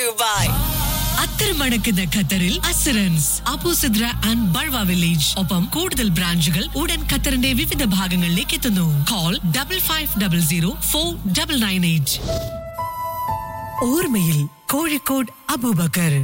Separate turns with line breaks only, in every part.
you by
അത്തരമടക്കുന്ന ഖത്തറിൽ assurance Abu Sidra and ബൾവ വില്ലേജ് ഒപ്പം കൂടുതൽ ബ്രാഞ്ചുകൾ ഉടൻ ഖത്തറിന്റെ വിവിധ ഭാഗങ്ങളിലേക്ക് എത്തുന്നു call double five double zero four double nine eight ഓർമ്മയിൽ കോഴിക്കോട് അബൂബക്കർ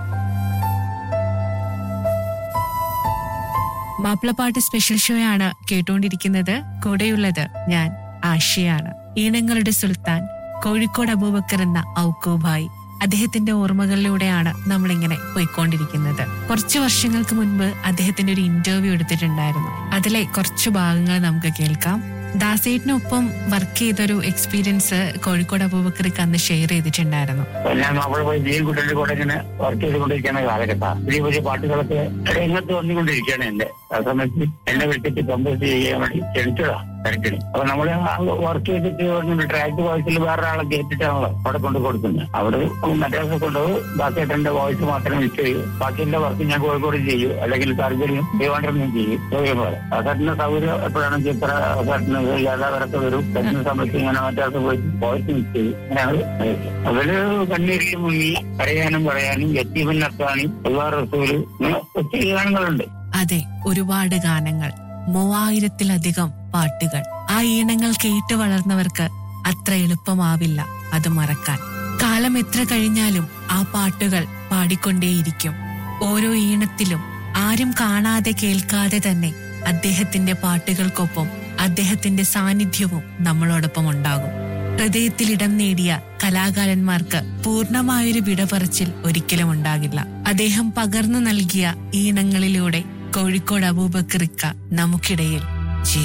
മാപ്പിളപ്പാട്ട് സ്പെഷ്യൽ ഷോ ആണ് കേട്ടുകൊണ്ടിരിക്കുന്നത് കൂടെയുള്ളത് ഞാൻ ആഷിയാണ് ഈണങ്ങളുടെ സുൽത്താൻ കോഴിക്കോട് അബൂബക്കർ എന്ന ഔക്കൂബായി അദ്ദേഹത്തിന്റെ ഓർമ്മകളിലൂടെയാണ് നമ്മളിങ്ങനെ പോയിക്കൊണ്ടിരിക്കുന്നത് കുറച്ച് വർഷങ്ങൾക്ക് മുൻപ് അദ്ദേഹത്തിന്റെ ഒരു ഇന്റർവ്യൂ എടുത്തിട്ടുണ്ടായിരുന്നു അതിലെ കുറച്ച് ഭാഗങ്ങൾ നമുക്ക് കേൾക്കാം ദാസേട്ടിനൊപ്പം വർക്ക് ചെയ്തൊരു എക്സ്പീരിയൻസ് കോഴിക്കോട് അബൂബക്കർക്ക് അന്ന് ഷെയർ ചെയ്തിട്ടുണ്ടായിരുന്നു
ഞാൻ അവിടെ പോയി ദീൻ കുട്ടികളുടെ കൂടെ ഇങ്ങനെ വർക്ക് ചെയ്തുകൊണ്ടിരിക്കുന്ന കാലഘട്ടമാണ് പുതിയ പുതിയ പാട്ടുകളൊക്കെ രംഗത്ത് വന്നുകൊണ്ടിരിക്കുകയാണ് എന്റെ ആ സമയത്ത് എന്നെ വിളിച്ചിട്ട് കമ്പോസ് ചെയ്യാൻ വേണ്ടി ക്ഷണിച്ചതാ തിരക്കിന് അപ്പൊ നമ്മള് വർക്ക് ചെയ്തിട്ട് ട്രാക്ക് വോയിസിൽ വേറെ ആളെ കേട്ടിട്ടാണല്ലോ അവിടെ കൊണ്ട് കൊടുക്കുന്നത് അവിടെ മറ്റേ കൊണ്ടുപോയി ബാക്കിയേട്ടന്റെ വോയിസ് മാത്രം മിക്സ് ചെയ്യും ബാക്കിയുള്ള വർക്ക് ഞാൻ കോഴിക്കോട് ചെയ്യും അല്ലെങ്കിൽ താല്പര്യം ദൈവാണ്ടനും ചെയ്യും സൗകര്യം പോലെ അസാട്ടിന്റെ സൗകര്യം എപ്പോഴാണ് ചിത്ര അസാട്ടിന് യാഥാവരൊക്കെ വരും പറ്റുന്ന സമയത്ത് ഇങ്ങനെ മറ്റേ പോയി വോയിസ് മിക്സ് ചെയ്യും അങ്ങനെയാണ് അവര് കണ്ണീരിൽ മുങ്ങി പറയാനും പറയാനും യത്തീമൻ നത്താനും ഒരുപാട് റസൂല് ഇങ്ങനെ ഒത്തിരി ഗാനങ്ങളുണ്ട്
അതെ ഒരുപാട് ഗാനങ്ങൾ മൂവായിരത്തിലധികം പാട്ടുകൾ ആ ഈണങ്ങൾ കേട്ട് വളർന്നവർക്ക് അത്ര എളുപ്പമാവില്ല അത് മറക്കാൻ കാലം എത്ര കഴിഞ്ഞാലും ആ പാട്ടുകൾ പാടിക്കൊണ്ടേയിരിക്കും ഓരോ ഈണത്തിലും ആരും കാണാതെ കേൾക്കാതെ തന്നെ അദ്ദേഹത്തിന്റെ പാട്ടുകൾക്കൊപ്പം അദ്ദേഹത്തിന്റെ സാന്നിധ്യവും നമ്മളോടൊപ്പം ഉണ്ടാകും ഹൃദയത്തിൽ ഇടം നേടിയ കലാകാരന്മാർക്ക് പൂർണ്ണമായൊരു വിട പറച്ചിൽ ഒരിക്കലും ഉണ്ടാകില്ല അദ്ദേഹം പകർന്നു നൽകിയ ഈണങ്ങളിലൂടെ കോഴിക്കോട് അബൂബക്കറിക്ക നമുക്കിടയിൽ